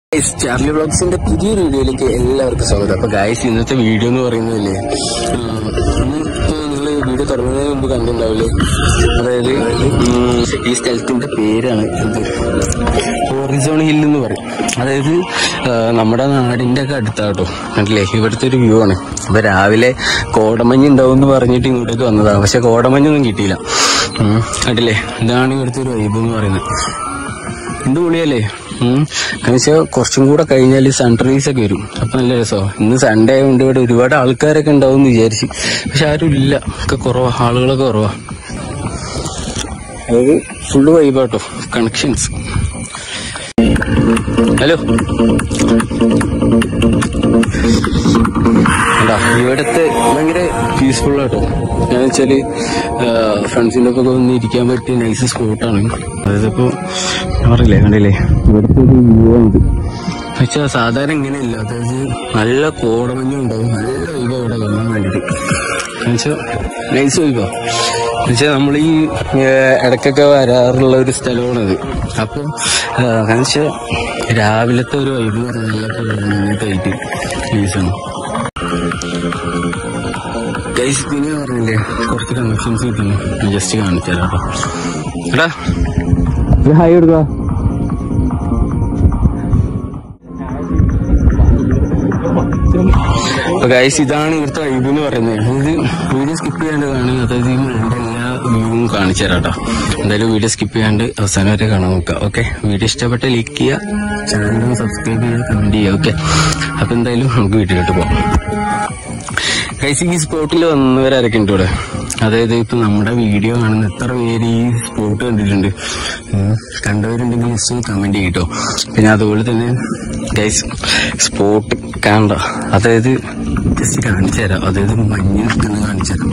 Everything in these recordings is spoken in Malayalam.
ഗൈസ് ചാർലി വ്ളോഗ്സിന്റെ പുതിയൊരു വീഡിയോയിലേക്ക് എല്ലാവർക്കും സ്വാഗതം അപ്പൊ ഗൈസ് ഇന്നത്തെ വീഡിയോ എന്ന് പറയുന്നതല്ലേ നിങ്ങൾ വീഡിയോ തുടങ്ങുന്നതിന് മുമ്പ് കണ്ടിട്ടുണ്ടാവില്ലേ അതായത് ഉം, ഈ സ്ഥലത്തിന്റെ പേരാണ് ഇത് ഹോറിസോൺ ഹിൽ എന്ന് പറയും അതായത് ആ, നമ്മുടെ നാടിന്റെ ഒക്കെ അടുത്താട്ടോ കണ്ടില്ലേ ഇവിടുത്തെ ഒരു വ്യൂ ആണ് അപ്പൊ രാവിലെ കോടമഞ്ഞ് ഉണ്ടാവും എന്ന് പറഞ്ഞിട്ട് ഇങ്ങോട്ടേക്ക് വന്നതാണ് പക്ഷെ കോടമഞ്ഞൊന്നും കിട്ടിയില്ല ഉം, കണ്ടില്ലേ ഇതാണ് ഇവിടുത്തെ ഒരു വൈബ് എന്ന് പറയുന്നത് എന്ത് പൊളിയല്ലേ എന്നുവെച്ചാൽ കുറച്ചും കൂടെ കഴിഞ്ഞാൽ സൺറൈസ് ഒക്കെ വരും അപ്പൊ നല്ല രസമാണ് ഇന്ന് സൺഡേ ആയതുകൊണ്ട് ഇവിടെ ഒരുപാട് ആൾക്കാരൊക്കെ ഉണ്ടാവും എന്ന് വിചാരിച്ച് പക്ഷെ ആരും ഇല്ല ഒക്കെ കുറവാ ആളുകളൊക്കെ കുറവാ അതായത് ഫുള്ള് വൈബാട്ടോ കണക്ഷൻസ് ഹലോ എന്താ ഇവിടുത്തെ ഭയങ്കര പീസ്ഫുൾ ആട്ടോ എന്ന് വെച്ചാല് ഫ്രണ്ട്സിന്റെ ഒക്കെ ഒന്ന് ഇരിക്കാൻ പറ്റിയ നൈസ് സ്പോട്ടാണ് അതായത് ഇപ്പൊ ഞാൻ പറഞ്ഞില്ലേ കണ്ടില്ലേ ഇവിടുത്തെ ഒരു വ്യൂ ആണ് ഇത് പക്ഷെ സാധാരണ ഇങ്ങനെയല്ല അതായത് നല്ല കോടമഞ്ഞും ഉണ്ടാവും നല്ല വൈബ ഇവിടെ കാണാൻ വേണ്ടിട്ട് എന്നുവെച്ചാൽ നൈസ് വൈബാ എന്നുവെച്ചാൽ നമ്മൾ ഈ ഏഹ്, ഇടയ്ക്കൊക്കെ വരാറുള്ള ഒരു സ്ഥലമാണിത് അപ്പം എന്നുവെച്ചാൽ രാവിലത്തെ ഒരു വൈബ് എന്ന് പറഞ്ഞാൽ നല്ല കോടമഞ്ഞിട്ടായിട്ട് നൈസാണ് ഗൈസ് പിന്നെ പറഞ്ഞില്ലേ കുറച്ച് കണക്ഷൻസ് കിട്ടുന്നു ഞാൻ ജസ്റ്റ് കാണിച്ചു തരാം കേട്ടോ എടാ ഇത് ഹായ് കൊടുക്കുക ഗൈസ് ഇതാണ് ഇവിടുത്തെ വൈബ് എന്ന് പറയുന്നത് ഇത് വീഡിയോ സ്കിപ്പ് ചെയ്യേണ്ടതാണ് അതായത് ഈ മലയുടെ എല്ലാ വ്യൂവും കാണിച്ചു തരാം കേട്ടോ എന്തായാലും വീഡിയോ സ്കിപ്പ് ചെയ്യാണ്ട് അവസാനം വരെ കാണാൻ നോക്കുക ഓക്കെ വീഡിയോ ഇഷ്ടപ്പെട്ട ലൈക്ക് ചെയ്യുക ചാനൽ സബ്സ്ക്രൈബ് ചെയ്യുക കമന്റ് ചെയ്യുക ഓക്കെ അപ്പൊ എന്തായാലും നമുക്ക് വീട്ടിലോട്ട് പോകാം ഗൈസ് ഈ സ്പോട്ടിൽ വന്നവരാരൊക്കെ ഉണ്ട് ഇവിടെ അതായത് ഇപ്പൊ നമ്മുടെ വീഡിയോ കാണുന്ന എത്ര പേര് ഈ സ്പോട്ട് കണ്ടിട്ടുണ്ട് ഉം. കണ്ടവരുണ്ടെങ്കിൽ ജസ്റ്റ് കമന്റ് ചെയ്യട്ടോ പിന്നെ അതുപോലെ തന്നെ ഗൈസ് സ്പോട്ട് കാണണ്ട അതായത് ജസ്റ്റ് കാണിച്ചു തരാം അതായത് മഞ്ഞ് നിൽക്കുന്നത് കാണിച്ചു തരാം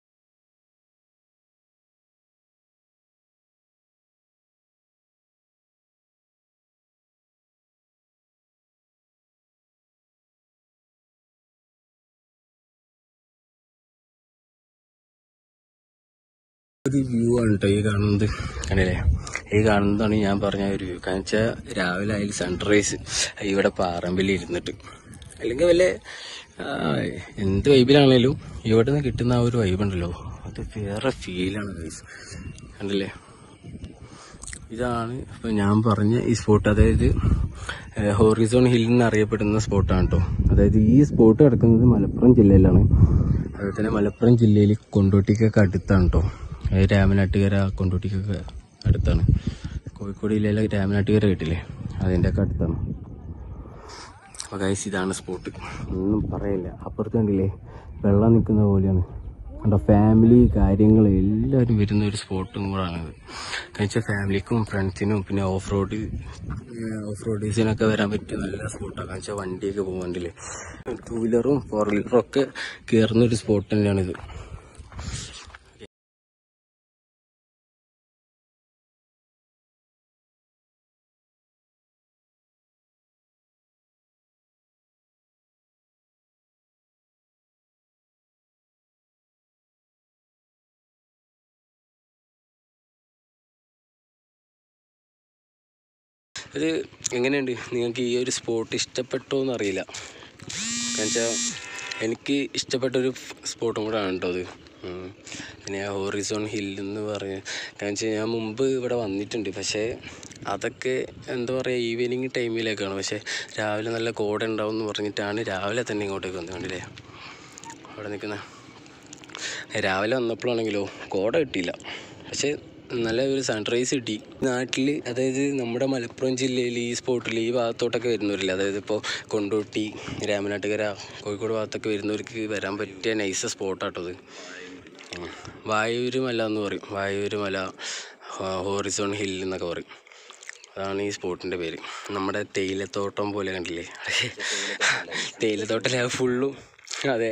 ഒരു വ്യൂ ആണ് കേട്ടോ ഈ കാണുന്നത് കണ്ടില്ലേ ഈ കാണുന്നതാണ് ഞാൻ പറഞ്ഞ ഒരു വ്യൂ കാരണം വെച്ചാൽ രാവിലെ ആയാലും സൺറൈസ് ഇവിടെ പാറമ്പിൽ ഇരുന്നിട്ട് അല്ലെങ്കിൽ വല്ല ആ, എന്ത് വൈബിലാണേലും ഇവിടെ നിന്ന് കിട്ടുന്ന ആ ഒരു വൈബ് ഉണ്ടല്ലോ അത് വേറെ ഫീലാണ് ഗൈസ് കണ്ടില്ലേ ഇതാണ് ഇപ്പൊ ഞാൻ പറഞ്ഞ ഈ സ്പോട്ട് അതായത് ഹോറിസോൺ ഹിൽ എന്നറിയപ്പെടുന്ന സ്പോട്ടാണ് കേട്ടോ അതായത് ഈ സ്പോട്ട് കിടക്കുന്നത് മലപ്പുറം ജില്ലയിലാണ് അതുപോലെ തന്നെ മലപ്പുറം ജില്ലയിൽ കൊണ്ടോട്ടിക്കൊക്കെ അടുത്താണ് കേട്ടോ അതായത് രാമനാട്ടുകര കൊണ്ടോട്ടിക്കൊക്കെ അടുത്താണ് കോഴിക്കോട് ജില്ലയിലെ രാമനാട്ടുകര കിട്ടില്ലേ അതിൻ്റെ ഒക്കെ അടുത്താണ് അപ്പോൾ ഗൈസ് ഇതാണ് സ്പോട്ട് ഒന്നും പറയില്ല അപ്പുറത്ത് കണ്ടില്ലേ വെള്ളം നിൽക്കുന്ന പോലെയാണ് കണ്ടോ ഫാമിലി കാര്യങ്ങൾ എല്ലാവരും വരുന്ന ഒരു സ്പോട്ടും കൂടാണിത് കഴിച്ചാൽ ഫാമിലിക്കും ഫ്രണ്ട്സിനും പിന്നെ ഓഫ് റോഡ് ഓഫ് റോഡേഴ്സിനൊക്കെ വരാൻ പറ്റിയ നല്ല സ്പോട്ടാണ് കഴിച്ചാൽ വണ്ടിയൊക്കെ പോകും വണ്ടിയില് ടൂ വീലറും ഫോർ വീലറും ഒക്കെ കയറുന്ന ഒരു സ്പോട്ട് തന്നെയാണിത് ഇത് എങ്ങനെയുണ്ട് നിങ്ങൾക്ക് ഈ ഒരു സ്പോട്ട് ഇഷ്ടപ്പെട്ടോ എന്നറിയില്ല എന്നുവെച്ചാൽ എനിക്ക് ഇഷ്ടപ്പെട്ട ഒരു സ്പോട്ടും കൂടെ ആണ് കേട്ടോ അത് ഉം. പിന്നെ ഹോറിസോൺ ഹിൽ എന്ന് പറഞ്ഞ കാരണം വെച്ചാൽ ഞാൻ മുമ്പ് ഇവിടെ വന്നിട്ടുണ്ട് പക്ഷേ അതൊക്കെ എന്താ പറയുക ഈവനിങ് ടൈമിലേക്കാണ് പക്ഷേ രാവിലെ നല്ല കോട ഉണ്ടാവും എന്ന് പറഞ്ഞിട്ടാണ് രാവിലെ തന്നെ ഇങ്ങോട്ടേക്ക് വന്നത് കണ്ടില്ലേ അവിടെ നിൽക്കുന്ന രാവിലെ വന്നപ്പോഴാണെങ്കിലോ കോട കിട്ടിയില്ല പക്ഷേ നല്ല ഒരു സൺറൈസ് കിട്ടി നാട്ടിൽ അതായത് നമ്മുടെ മലപ്പുറം ജില്ലയിൽ ഈ സ്പോട്ടിൽ ഈ ഭാഗത്തോട്ടൊക്കെ വരുന്നവരില്ല അതായത് ഇപ്പോൾ കൊണ്ടോട്ടി രാമനാട്ടുകര കോഴിക്കോട് ഭാഗത്തൊക്കെ വരുന്നവർക്ക് വരാൻ പറ്റിയ നൈസ് സ്പോട്ടാട്ടോ ഇത് ഉം. വായൂര് മല എന്ന് പറയും വായൂര് മല ഹോ- ഹോറിസോൺ ഹിൽ എന്നൊക്കെ പറയും അതാണ് ഈ സ്പോട്ടിൻ്റെ പേര് നമ്മുടെ തേയിലത്തോട്ടം പോലെ കണ്ടില്ലേ തേയിലത്തോട്ടം ഫുള്ളും അതെ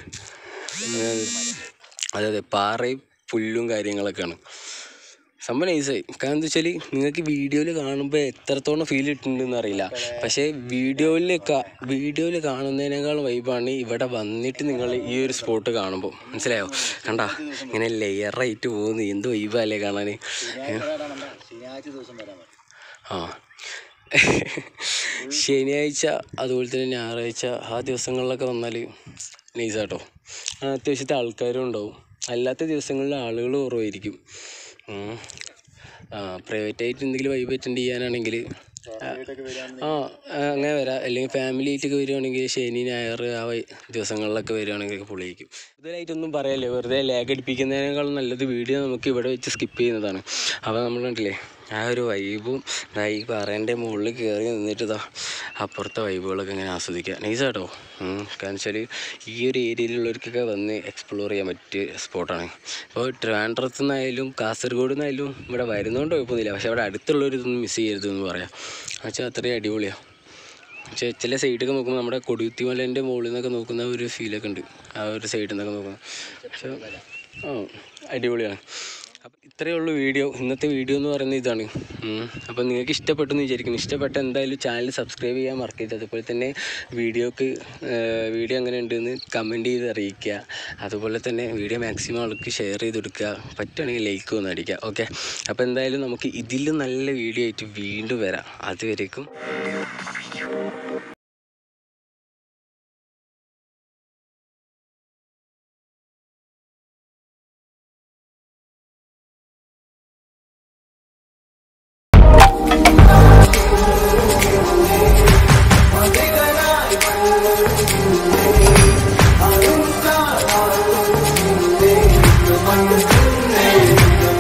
അതെ അതെ പാറയും പുല്ലും കാര്യങ്ങളൊക്കെയാണ് സംഭവം നൈസായി കാരണം എന്താ വെച്ചാൽ നിങ്ങൾക്ക് വീഡിയോയിൽ കാണുമ്പോൾ എത്രത്തോളം ഫീൽ കിട്ടുന്നുണ്ടെന്ന് അറിയില്ല പക്ഷേ വീഡിയോയിൽ വീഡിയോയിൽ കാണുന്നതിനേക്കാൾ വൈബാണ് ഇവിടെ വന്നിട്ട് നിങ്ങൾ ഈ ഒരു സ്പോട്ട് കാണുമ്പോൾ മനസ്സിലായോ കണ്ടാ ഇങ്ങനെ ലെയറായിട്ട് പോകുന്നു എന്ത് വൈബല്ലേ കാണാൻ ശനിയാഴ്ച ദിവസം വരാൻ പറയും ആ ശനിയാഴ്ച അതുപോലെ തന്നെ ഞായറാഴ്ച ആ ദിവസങ്ങളിലൊക്കെ വന്നാൽ നൈസാട്ടോ അത്യാവശ്യത്തെ ആൾക്കാരും ഉണ്ടാവും അല്ലാത്ത ദിവസങ്ങളിൽ ആളുകൾ കുറവായിരിക്കും ഉം. ആ പ്രൈവറ്റായിട്ട് എന്തെങ്കിലും വൈബ് അറ്റൻഡ് ചെയ്യാനാണെങ്കിൽ ആ ആ, അങ്ങനെ വരാം അല്ലെങ്കിൽ ഫാമിലി ആയിട്ടൊക്കെ വരുവാണെങ്കിൽ ശനി ഞായർ ആ വൈ- ദിവസങ്ങളിലൊക്കെ വരുവാണെങ്കിൽ പൊളിയായിരിക്കും കൂടുതലായിട്ടൊന്നും പറയല്ലേ വെറുതെ ലാഗ് അടിപ്പിക്കുന്നതിനേക്കാളും നല്ലത് വീഡിയോ നമുക്ക് ഇവിടെ വെച്ച് സ്കിപ്പ് ചെയ്യുന്നതാണ് അപ്പോൾ നമ്മൾ കണ്ടില്ലേ ആ ഒരു വൈബും ദാ ഈ പറേൻ്റെ മുകളിൽ കയറി നിന്നിട്ട് ഇതാ അപ്പുറത്തെ വൈബുകളൊക്കെ ഇങ്ങനെ ആസ്വദിക്കുക നൈസാട്ടോ കാരണം വെച്ചാൽ ഈ ഒരു ഏരിയയിലുള്ളവർക്കൊക്കെ വന്ന് എക്സ്പ്ലോർ ചെയ്യാൻ പറ്റിയ സ്പോട്ടാണ് ഇപ്പോൾ ട്രിവാൻഡ്രത്തു നിന്നായാലും കാസർഗോഡ് നിന്നായാലും ഇവിടെ വരുന്നതുകൊണ്ട് കുഴപ്പമൊന്നുമില്ല പക്ഷേ അവിടെ അടുത്തുള്ളവരിതൊന്നും മിസ് ചെയ്യരുത് എന്ന് പറയാം വെച്ചാൽ അത്രയും അടിപൊളിയാണ് പക്ഷേ ചില സൈഡൊക്കെ നോക്കുമ്പോൾ നമ്മുടെ കൊടിയുത്തി മലേൻ്റെ മുകളിൽ നിന്നൊക്കെ നോക്കുന്ന ഒരു ഫീലൊക്കെ ഉണ്ട് ആ ഒരു സൈഡിൽ നിന്നൊക്കെ നോക്കുന്നത് പക്ഷേ ആ അടിപൊളിയാണ് അപ്പം ഇത്രയേ ഉള്ളൂ വീഡിയോ ഇന്നത്തെ വീഡിയോ എന്ന് പറയുന്നത് ഇതാണ് ഉം. അപ്പം നിങ്ങൾക്ക് ഇഷ്ടപ്പെട്ടു എന്ന് വിചാരിക്കുന്നു ഇഷ്ടപ്പെട്ട എന്തായാലും ചാനൽ സബ്സ്ക്രൈബ് ചെയ്യാൻ മറക്കരുത് അതുപോലെ തന്നെ വീഡിയോക്ക് വീഡിയോ എങ്ങനെ ഉണ്ടെന്ന് കമൻറ്റ് ചെയ്ത് അറിയിക്കുക അതുപോലെ തന്നെ വീഡിയോ മാക്സിമം ആൾക്ക് ഷെയർ ചെയ്ത് കൊടുക്കുക പറ്റുകയാണെങ്കിൽ ലൈക്ക് ഒന്ന് അടിക്കുക ഓക്കെ അപ്പോൾ എന്തായാലും നമുക്ക് ഇതിലും നല്ല വീഡിയോ ആയിട്ട് വീണ്ടും വരാം അതുവരേക്കും